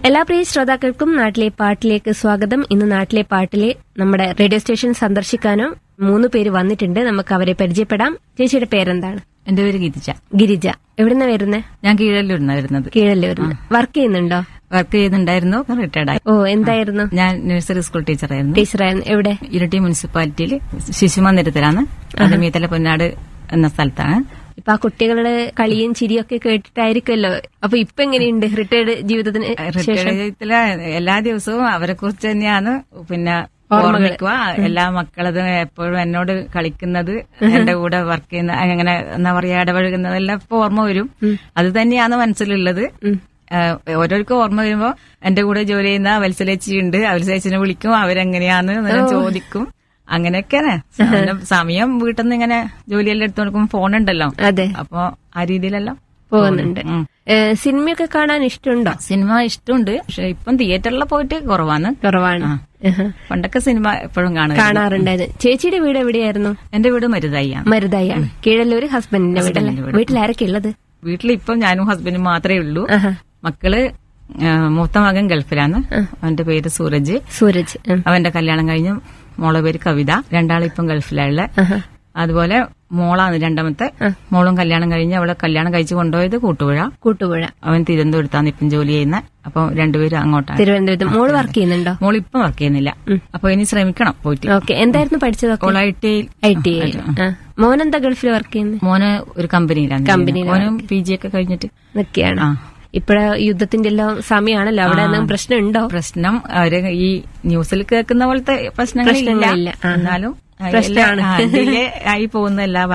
എല്ലാ പ്രിയ ശ്രോതാക്കൾക്കും നാട്ടിലെ പാട്ടിലേക്ക് സ്വാഗതം ഇന്ന് നാട്ടിലെ പാട്ടിലെ നമ്മുടെ റേഡിയോ സ്റ്റേഷൻ സന്ദർശിക്കാനും മൂന്ന് പേര് വന്നിട്ടുണ്ട് നമുക്ക് അവരെ പരിചയപ്പെടാം ചേച്ചിയുടെ പേരെന്താണ് എന്റെ പേര് ഗീതിച്ച ഗിരിജ എവിടുന്ന വരുന്നേ ഞാൻ കീഴല്ലൂരിന്ന വരുന്നത് കീഴല്ലൂരിന്ന് വർക്ക് ചെയ്യുന്നുണ്ടോ വർക്ക് ചെയ്യുന്നുണ്ടായിരുന്നു റിട്ടയർഡ് ആയി ഓ എന്തായിരുന്നു ഞാൻ നഴ്സറി സ്കൂൾ ടീച്ചറായിരുന്നു ടീച്ചറായിരുന്നു എവിടെ ഇരട്ടി മുനിസിപ്പാലിറ്റിയിൽ ശിശുമന്ദിരത്തിലാണ് അത് മീത്തല പൊന്നാട് എന്ന സ്ഥലത്താണ് ഇപ്പൊ ആ കുട്ടികളുടെ കളിയും ചിരിയൊക്കെ കേട്ടിട്ടായിരിക്കുമല്ലോ അപ്പൊ ഇപ്പൊ എങ്ങനെയുണ്ട് റിട്ടയർഡ് ജീവിതത്തിന് ശേഷം റിട്ടയർഡിലെ എല്ലാ ദിവസവും അവരെ കുറിച്ച് തന്നെയാണ് പിന്നെ ഓർമ്മിക്കുക എല്ലാ മക്കളതും എപ്പോഴും എന്നോട് കളിക്കുന്നത് എന്റെ കൂടെ വർക്ക് ചെയ്യുന്ന അങ്ങനെ എന്താ പറയാ ഇടപഴകുന്നതെല്ലാം ഇപ്പൊ ഓർമ്മ വരും അത് തന്നെയാണ് മനസ്സിലുള്ളത് ഏഹ് ഓരോരുക്കും ഓർമ്മ വരുമ്പോ എന്റെ കൂടെ ജോലി ചെയ്യുന്ന വത്സലേച്ചി ഉണ്ട് വത്സലേച്ചിനെ വിളിക്കും അവരെങ്ങനെയാന്ന് അന്നേരം ചോദിക്കും അങ്ങനെയൊക്കെയാണ് സമയം- സമയം വീട്ടിൽ നിന്ന് ഇങ്ങനെ ജോലിയെല്ലാം എടുത്തു കൊടുക്കുമ്പോൾ ഫോൺ ഉണ്ടല്ലോ അതെ അപ്പൊ ആ രീതിയിലെല്ലാം പോകുന്നുണ്ട് ഉം. ഏ, സിനിമയൊക്കെ കാണാൻ ഇഷ്ടമുണ്ടോ സിനിമ ഇഷ്ടമുണ്ട് പക്ഷെ ഇപ്പം തിയേറ്ററിൽ പോയിട്ട് കുറവാണ് കുറവാണ് ആഹാ. പണ്ടൊക്കെ സിനിമ എപ്പോഴും കാണുക കാണാറുണ്ടായിരുന്നു ചേച്ചിയുടെ വീട് എവിടെയായിരുന്നു എന്റെ വീട് മരുതായിയാണ് മരുതായാണ് കീഴല്ലൂര് ഹസ്ബൻഡിന്റെ വീടല്ലേ ഹസ്ബൻഡിന്റെ വീട്. വീട്ടിൽ ആരൊക്കെ ഉള്ളത് വീട്ടിൽ ഇപ്പം ഞാനും ഹസ്ബൻഡും മാത്രമേ ഉള്ളൂ ആഹാ. മക്കള് ആ, മൂത്ത മകൻ ഗൾഫിലാണ് അവന്റെ പേര് സൂരജ് സൂരജ് ഉം. അവന്റെ കല്യാണം കഴിഞ്ഞ് മോളെ പേര് കവിത രണ്ടാളിപ്പം ഗൾഫിലുള്ള ആഹാ. അതുപോലെ മോളാണ് രണ്ടാമത്തെ മോളും കല്യാണം കഴിഞ്ഞ് അവളെ കല്യാണം കഴിച്ച് കൊണ്ടുപോയത് കൂട്ടുപുഴ കൂട്ടുപുഴ അവൻ തിരുവനന്തപുരത്താണ് ഇപ്പം ജോലി ചെയ്യുന്നത് അപ്പൊ രണ്ടുപേരും അങ്ങോട്ടാണ് തിരുവനന്തപുരത്ത് മോള് വർക്ക് ചെയ്യുന്നുണ്ടോ മോൾ ഇപ്പം വർക്ക് ചെയ്യുന്നില്ല അപ്പൊ ഇനി ശ്രമിക്കണം പോയിട്ട് ഓക്കെ എന്തായിരുന്നു പഠിച്ചതൊക്കെ ഓൾ ഐ ടി ഐ ടി മോനെന്താ ഗൾഫിൽ വർക്ക് ചെയ്യുന്നത് മോന് ഒരു കമ്പനിയിലാണ് കമ്പനിയിലാണ് മോനും പി ജി ഒക്കെ കഴിഞ്ഞിട്ട് നിൽക്കുകയാണ് ആ. ഇപ്പഴ യുദ്ധത്തിന്റെ എല്ലാം സമയമാണല്ലോ അവിടെ ഒന്നും പ്രശ്നമുണ്ടോ പ്രശ്നം അവര് ഈ ന്യൂസിൽ കേൾക്കുന്ന പോലത്തെ പ്രശ്നങ്ങളില്ല പ്രശ്നങ്ങളില്ല. ആഹാ. എന്നാലും പ്രശ്നമാണ്. ഡിലേ ആയി പോകുന്ന എല്ലാ